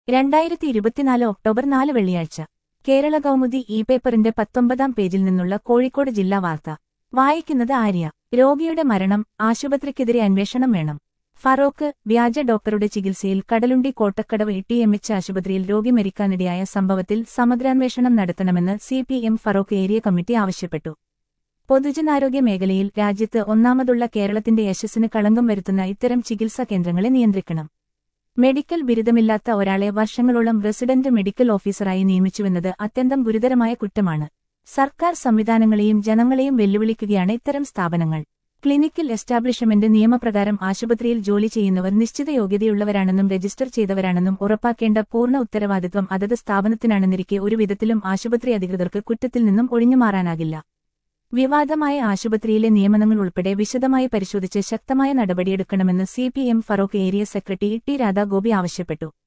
രണ്ടായിരത്തി ഇരുപത്തിനാല് ഒക്ടോബർ നാല് വെള്ളിയാഴ്ച കേരള കൗമുദി ഇ പേപ്പറിന്റെ പത്തൊമ്പതാം പേജിൽ നിന്നുള്ള കോഴിക്കോട് ജില്ലാ വാർത്ത വായിക്കുന്നത് ആര്യ രോഗിയുടെ മരണം ആശുപത്രിക്കെതിരെ അന്വേഷണം വേണം ഫറോക്ക് വ്യാജ ഡോക്ടറുടെ ചികിത്സയിൽ Kadalundi Kottakkadavu E T M H ആശുപത്രിയിൽ രോഗി മരിക്കാനിടയായ സംഭവത്തിൽ സമഗ്രാന്വേഷണം നടത്തണമെന്ന് C P M Feroke area committee ആവശ്യപ്പെട്ടു പൊതുജനാരോഗ്യ മേഖലയിൽ രാജ്യത്ത് ഒന്നാമതുള്ള കേരളത്തിന്റെ യശസ്സിന് കളങ്കം വരുത്തുന്ന ഇത്തരം ചികിത്സാ കേന്ദ്രങ്ങളെ നിയന്ത്രിക്കണം മെഡിക്കൽ ബിരുദമില്ലാത്ത ഒരാളെ വർഷങ്ങളോളം റെസിഡന്റ് മെഡിക്കൽ ഓഫീസറായി നിയമിച്ചുവെന്നത് അത്യന്തം ഗുരുതരമായ കുറ്റമാണ് സർക്കാർ സംവിധാനങ്ങളെയും ജനങ്ങളെയും വെല്ലുവിളിക്കുകയാണ് ഇത്തരം സ്ഥാപനങ്ങൾ ക്ലിനിക്കൽ എസ്റ്റാബ്ലിഷ്മെന്റ് നിയമപ്രകാരം ആശുപത്രിയിൽ ജോലി ചെയ്യുന്നവർ നിശ്ചിത യോഗ്യതയുള്ളവരാണെന്നും രജിസ്റ്റർ ചെയ്തവരാണെന്നും ഉറപ്പാക്കേണ്ട പൂർണ്ണ ഉത്തരവാദിത്വം അതത് സ്ഥാപനത്തിനാണെന്നിരിക്കെ ഒരു വിധത്തിലും ആശുപത്രി അധികൃതർക്ക് കുറ്റത്തിൽ നിന്നും ഒഴിഞ്ഞുമാറാനാകില്ല വിവാദമായ ആശുപത്രിയിലെ നിയമനങ്ങൾ ഉൾപ്പെടെ വിശദമായി പരിശോധിച്ച് ശക്തമായ നടപടിയെടുക്കണമെന്ന് C P M Feroke area secretary T Radhagopi ആവശ്യപ്പെട്ടു